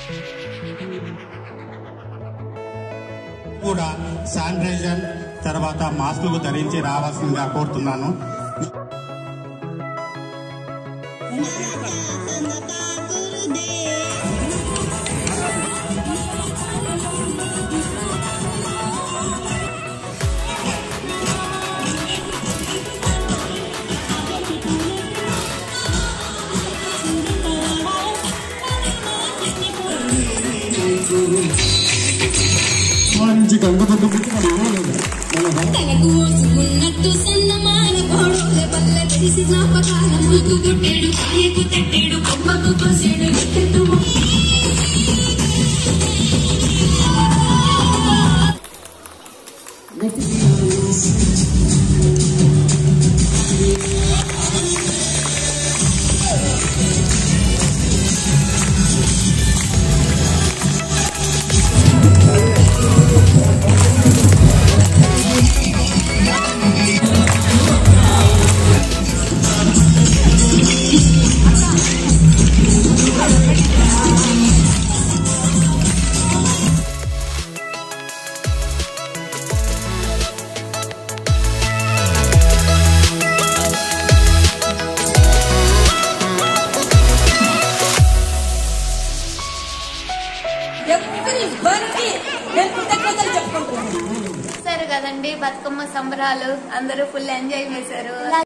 కూడా శానిటైజర్ తర్వాత మాస్కులు ధరించి రావాల్సిందిగా కోరుతున్నాను నుంచి గంగ పట్టుకుంటే మనం ఇవ్వలేదు మన తలకు ఓసుకున్నట్టు సన్నమాన గోడోలే బల్ల తెలిసి జ్ఞాపకాల ములుగు గుట్టెడు కాయకు తట్టెడు కొమ్మకు కోసెడు ఎత్తెత్తు ఎవరికి నేను కృతజ్ఞతలు చెప్పుకుంటున్నాను చూసారు కదండి బతుకమ్మ సంబరాలు అందరూ ఫుల్ ఎంజాయ్ చేశారు